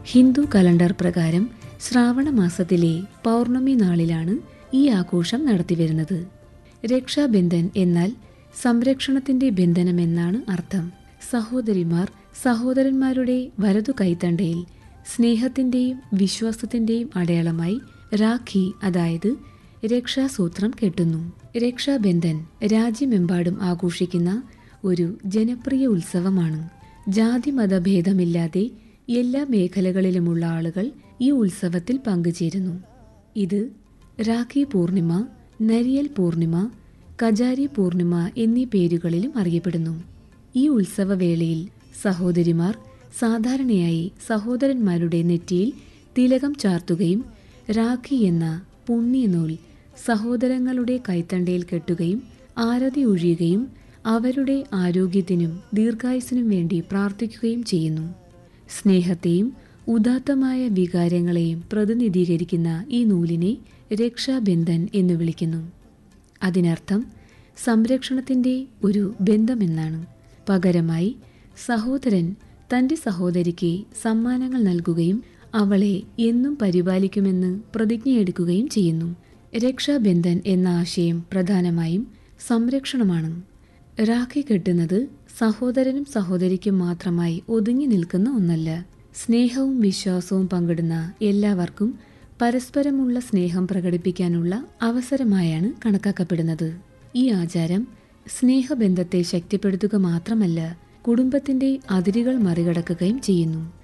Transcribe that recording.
Hindu calendar പ്രകാരം ശ്രാവണ മാസത്തിലെ പൗർണമി നാളിലാണ് ഈ ആഘോഷം നടത്തിവരുന്നത് രക്ഷാബന്ധൻ എന്നാൽ സംരക്ഷണത്തിന്റെ ബന്ധനം എന്നാണ് അർത്ഥം സഹോദരിമാർ സഹോദരന്മാരുടെ വലതു കൈത്തണ്ടയിൽ സ്നേഹത്തിന്റെയും വിശ്വാസത്തിന്റെയും അടയാളമായി രാഖി അതായത് രക്ഷാസൂത്രം കെട്ടുന്നു രക്ഷാബന്ധൻ രാജ്യമെമ്പാടും ആഘോഷിക്കുന്ന ഒരു ജനപ്രിയ ഉത്സവമാണ് ജാതി മതഭേദമില്ലാതെ എല്ലാ മേഖലകളിലുമുള്ള ആളുകൾ ഈ ഉത്സവത്തിൽ പങ്കുചേരുന്നു ഇത് രാഖി പൂർണിമ നരിയൽ പൂർണിമ കജാരി പൂർണിമ എന്നീ പേരുകളിലും അറിയപ്പെടുന്നു ഈ ഉത്സവവേളയിൽ സഹോദരിമാർ സാധാരണയായി സഹോദരന്മാരുടെ നെറ്റിയിൽ തിലകം ചാർത്തുകയും രാഖി എന്ന പുണ്യനൂൽ സഹോദരങ്ങളുടെ കൈത്തണ്ടയിൽ കെട്ടുകയും ആരതി ഒഴിയുകയും അവരുടെ ആരോഗ്യത്തിനും ദീർഘായുസിനും വേണ്ടി പ്രാർത്ഥിക്കുകയും ചെയ്യുന്നു സ്നേഹത്തെയും ഉദാത്തമായ വികാരങ്ങളെയും പ്രതിനിധീകരിക്കുന്ന ഈ നൂലിനെ രക്ഷാബന്ധൻ എന്ന് വിളിക്കുന്നു അതിനർത്ഥം സംരക്ഷണത്തിന്റെ ഒരു ബന്ധമെന്നാണ് പകരമായി സഹോദരൻ തന്റെ സഹോദരിക്ക് സമ്മാനങ്ങൾ നൽകുകയും അവളെ എന്നും പരിപാലിക്കുമെന്ന് പ്രതിജ്ഞയെടുക്കുകയും ചെയ്യുന്നു രക്ഷാബന്ധൻ എന്ന ആശയം പ്രധാനമായും സംരക്ഷണമാണ് രാഖി കെട്ടുന്നത് സഹോദരനും സഹോദരിക്കും മാത്രമായി ഒതുങ്ങി നിൽക്കുന്ന ഒന്നല്ല സ്നേഹവും വിശ്വാസവും പങ്കിടുന്ന എല്ലാവർക്കും പരസ്പരമുള്ള സ്നേഹം പ്രകടിപ്പിക്കാനുള്ള അവസരമായാണ് കണക്കാക്കപ്പെടുന്നത് ഈ ആചാരം സ്നേഹബന്ധത്തെ ശക്തിപ്പെടുത്തുക മാത്രമല്ല കുടുംബത്തിന്റെ അതിരുകൾ മറികടക്കുകയും ചെയ്യുന്നു